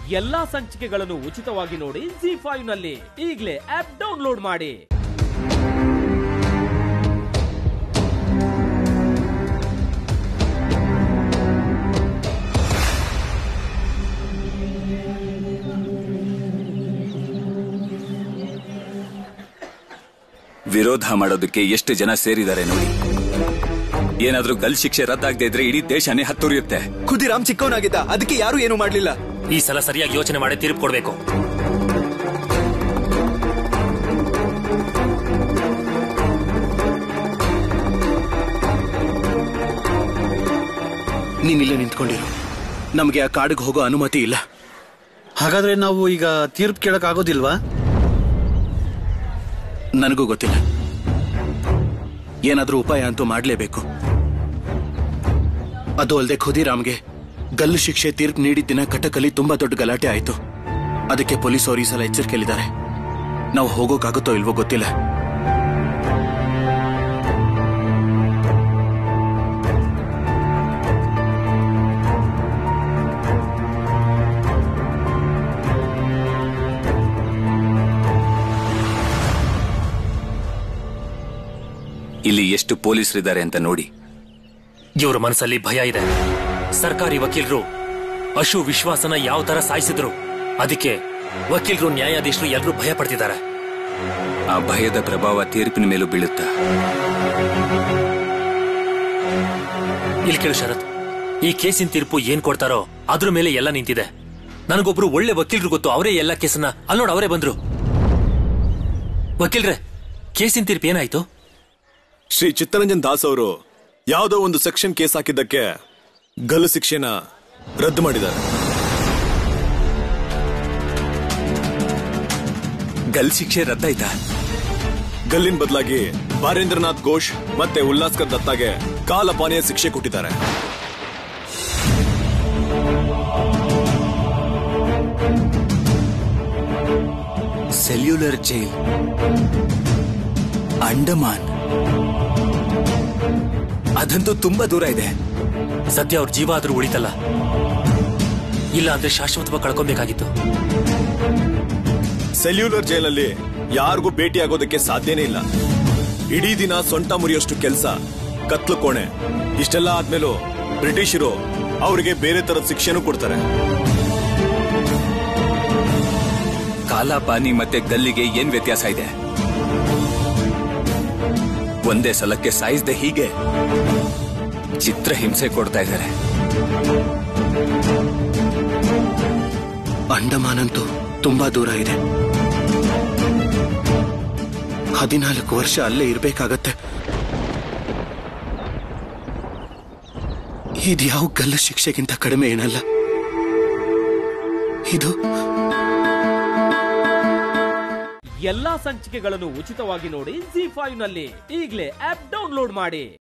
ಎಲ್ಲಾ ಸಂಚಿಕೆಗಳನ್ನು ಉಚಿತವಾಗಿ ನೋಡಿ ಜಿ ಫೈವ್ ನಲ್ಲಿ ಈಗಲೇ ಆಪ್ ಡೌನ್ಲೋಡ್ ಮಾಡಿ ವಿರೋಧ ಮಾಡೋದಕ್ಕೆ ಎಷ್ಟು ಜನ ಸೇರಿದ್ದಾರೆ ನೋಡಿ ಏನಾದ್ರೂ ಗಲ್ ಶಿಕ್ಷೆ ರದ್ದಾಗದೆ ಇದ್ರೆ ಇಡೀ ದೇಶನೇ ಹತ್ತುರಿಯುತ್ತೆ ಖುದಿರಾಮ್ ಚಿಕ್ಕವನಾಗಿದ್ದ ಅದಕ್ಕೆ ಯಾರು ಏನು ಮಾಡ್ಲಿಲ್ಲ ಈ ಸಲ ಸರಿಯಾಗಿ ಯೋಚನೆ ಮಾಡಿ ತೀರ್ಪು ಕೊಡ್ಬೇಕು ನೀನ್ ಇಲ್ಲೇ ನಿಂತ್ಕೊಂಡಿರು ನಮ್ಗೆ ಆ ಕಾಡಿಗೆ ಹೋಗೋ ಅನುಮತಿ ಇಲ್ಲ ಹಾಗಾದ್ರೆ ನಾವು ಈಗ ತೀರ್ಪು ಕೇಳಕ್ ಆಗೋದಿಲ್ವಾ ನನಗೂ ಗೊತ್ತಿಲ್ಲ ಏನಾದ್ರೂ ಉಪಾಯ ಅಂತೂ ಮಾಡ್ಲೇಬೇಕು ಅದು ಅಲ್ಲದೆ ಖುದಿರಾಮ್ಗೆ ಗಲ್ಲು ಶಿಕ್ಷೆ ತೀರ್ಪು ನೀಡಿದ ದಿನ ಕಟಕಲ್ಲಿ ತುಂಬಾ ದೊಡ್ಡ ಗಲಾಟೆ ಆಯ್ತು ಅದಕ್ಕೆ ಪೊಲೀಸ್ ಅವರು ಈ ಸಲ ಎಚ್ಚರಿಕೆಯಲ್ಲಿದ್ದಾರೆ ನಾವು ಹೋಗೋಕ್ಕಾಗುತ್ತೋ ಇಲ್ವೋ ಗೊತ್ತಿಲ್ಲ ಇಲ್ಲಿ ಎಷ್ಟು ಪೊಲೀಸರಿದ್ದಾರೆ ಅಂತ ನೋಡಿ ಇವ್ರ ಮನಸ್ಸಲ್ಲಿ ಭಯ ಇದೆ ಸರ್ಕಾರಿ ವಕೀಲರು ಅಶು ವಿಶ್ವಾಸನ ಯಾವ ತರ ಸಾಯಿಸಿದ್ರು ಅದಕ್ಕೆ ವಕೀಲರು ನ್ಯಾಯಾಧೀಶರು ಎಲ್ಲರೂ ಭಯ ಪಡ್ತಿದ್ದಾರೆ ಆ ಭಯದ ಪ್ರಭಾವ ತೀರ್ಪಿನ ಮೇಲೂ ಬೀಳುತ್ತಾ ಇಲ್ಲಿ ಕೇಳು ಶರತ್ ಈ ಕೇಸಿನ ತೀರ್ಪು ಏನ್ ಕೊಡ್ತಾರೋ ಅದ್ರ ಮೇಲೆ ಎಲ್ಲ ನಿಂತಿದೆ ನನಗೊಬ್ರು ಒಳ್ಳೆ ವಕೀಲರು ಗೊತ್ತು ಅವರೇ ಎಲ್ಲ ಕೇಸನ್ನ ಅಲ್ಲೋಡ್ ಅವರೇ ಬಂದ್ರು ವಕೀಲ್ರೆ ಕೇಸಿನ ತೀರ್ಪು ಏನಾಯ್ತು ಶ್ರೀ ಚಿತ್ತರಂಜನ್ ದಾಸ್ ಅವರು ಯಾವುದೋ ಒಂದು ಸೆಕ್ಷನ್ ಕೇಸ್ ಹಾಕಿದ್ದಕ್ಕೆ ಗಲ್ಲು ಶಿಕ್ಷೆನ ರದ್ದು ಮಾಡಿದ್ದಾರೆ ಗಲ್ ಶಿಕ್ಷೆ ರದ್ದಾಯ್ತಾ ಗಲ್ಲಿನ ಬದಲಾಗಿ ಬಾರೇಂದ್ರನಾಥ್ ಘೋಷ್ ಮತ್ತೆ ಉಲ್ಲಾಸ್ಕರ್ ದತ್ತಾಗೆ ಕಾಲಪಾನಿಯ ಶಿಕ್ಷೆ ಕೊಟ್ಟಿದ್ದಾರೆ ಸೆಲ್ಯುಲರ್ ಜೈಲ್ ಅಂಡಮಾನ್ ಅದಂತೂ ತುಂಬಾ ದೂರ ಇದೆ ಸದ್ಯ ಅವ್ರ ಜೀವ ಆದ್ರೂ ಉಳಿತಲ್ಲ ಇಲ್ಲ ಅಂದ್ರೆ ಶಾಶ್ವತವಾಗಿ ಕಳ್ಕೊಬೇಕಾಗಿತ್ತು ಸೆಲ್ಯುಲರ್ ಜೈಲಲ್ಲಿ ಯಾರಿಗೂ ಭೇಟಿ ಆಗೋದಕ್ಕೆ ಸಾಧ್ಯನೇ ಇಲ್ಲ ಇಡೀ ದಿನ ಸೊಂಟ ಮುರಿಯೋಷ್ಟು ಕೆಲಸ ಕತ್ಲು ಕೋಣೆ ಇಷ್ಟೆಲ್ಲ ಆದ್ಮೇಲೂ ಬ್ರಿಟಿಷರು ಅವರಿಗೆ ಬೇರೆ ತರದ ಶಿಕ್ಷೆನೂ ಕೊಡ್ತಾರೆ ಕಾಲಾಪಾನಿ ಮತ್ತೆ ಗಲ್ಲಿಗೆ ಏನ್ ವ್ಯತ್ಯಾಸ ಇದೆ ಒಂದೇ ಸಲಕ್ಕೆ ಸಾಯಿಸದೆ ಹೀಗೆ ಚಿತ್ರ ಹಿಂಸೆ ಕೊಡ್ತಾ ಇದ್ದಾರೆ ಅಂಡಮಾನ್ ಅಂತೂ ತುಂಬಾ ದೂರ ಇದೆ ಹದಿನಾಲ್ಕು ವರ್ಷ ಅಲ್ಲೇ ಇರ್ಬೇಕಾಗತ್ತೆ ಇದ್ಯಾವ ಗಲ್ಲು ಶಿಕ್ಷೆಗಿಂತ ಕಡಿಮೆ ಏನಲ್ಲ ಇದು ಎಲ್ಲಾ ಸಂಚಿಕೆಗಳನ್ನು ಉಚಿತವಾಗಿ ನೋಡಿ ಜಿ ಫೈವ್ ನಲ್ಲಿ ಈಗಲೇ ಆಪ್ ಡೌನ್ಲೋಡ್ ಮಾಡಿ